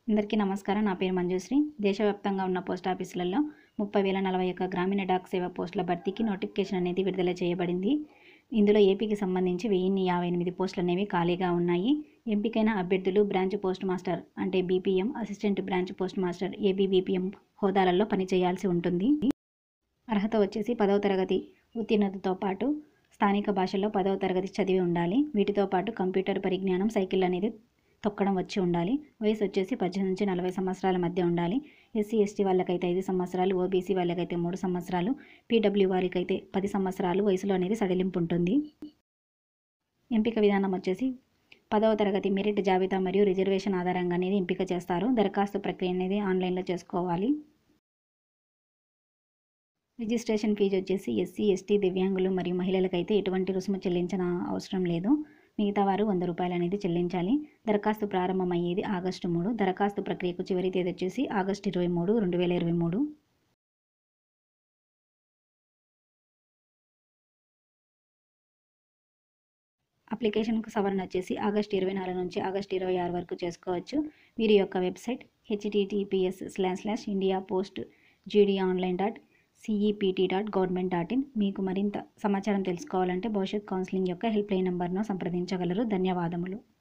అందరికీ నమస్కారం నా పేరు మంజుశ్రీ దేశవ్యాప్తంగా ఉన్న పోస్ట్ ఆఫీసులలో ముప్పై వేల నలభై ఒక్క గ్రామీణ డాక్ సేవ పోస్టుల భర్తీకి నోటిఫికేషన్ అనేది విడుదల చేయబడింది ఇందులో ఏపీకి సంబంధించి వెయ్యిన్ని యాభై ఎనిమిది పోస్టులు అనేవి ఖాళీగా ఉన్నాయి ఎంపికైన అభ్యర్థులు బ్రాంచ్ పోస్ట్ మాస్టర్ అంటే BPM assistant branch post master ABBPM హోదాలలో పనిచేయాల్సి ఉంటుంది అర్హత వచ్చేసి పదవ తరగతి ఉత్తీర్ణతతో పాటు స్థానిక భాషలో పదవ తరగతి చదివి ఉండాలి వీటితో పాటు కంప్యూటర్ పరిజ్ఞానం సైకిల్ అనేది తొక్కడం వచ్చి ఉండాలి వయసు వచ్చేసి పద్దెనిమిది నుంచి నలభై సంవత్సరాల మధ్య ఉండాలి ఎస్సీ ఎస్టీ వాళ్ళకైతే ఐదు సంవత్సరాలు ఓబీసీ వాళ్ళకైతే మూడు సంవత్సరాలు పీడబ్ల్యూ వారికైతే పది సంవత్సరాలు వయసులో అనేది సడలింపు ఉంటుంది ఎంపిక విధానం వచ్చేసి పదవ తరగతి మెరిట్ జాబితా మరియు రిజర్వేషన్ ఆధారంగా అనేది ఎంపిక చేస్తారు దరఖాస్తు ప్రక్రియ అనేది ఆన్లైన్లో చేసుకోవాలి రిజిస్ట్రేషన్ ఫీజు వచ్చేసి ఎస్సీ ఎస్టీ దివ్యాంగులు మరియు మహిళలకైతే ఎటువంటి రుసుము చెల్లించిన అవసరం లేదు మిగతా వారు వంద రూపాయలు అనేది చెల్లించాలి దరఖాస్తు ప్రారంభమయ్యేది ఆగస్టు మూడు దరఖాస్తు ప్రక్రియకు చివరి తేదీ వచ్చేసి ఆగస్టు ఇరవై మూడు రెండు వేల ఇరవై మూడు అప్లికేషన్కు సవరణ వచ్చేసి ఆగస్టు ఇరవై నాలుగు నుంచి ఆగస్టు ఇరవై ఆరు వరకు చేసుకోవచ్చు వీరి యొక్క website HTTPS slash slash India post GD online dot CEPT dot government dot in మీకు మరింత సమాచారం తెలుసుకోవాలంటే భవిష్యత్ కౌన్సిలింగ్ యొక్క హెల్ప్ లైన్ నెంబర్ను సంప్రదించగలరు ధన్యవాదములు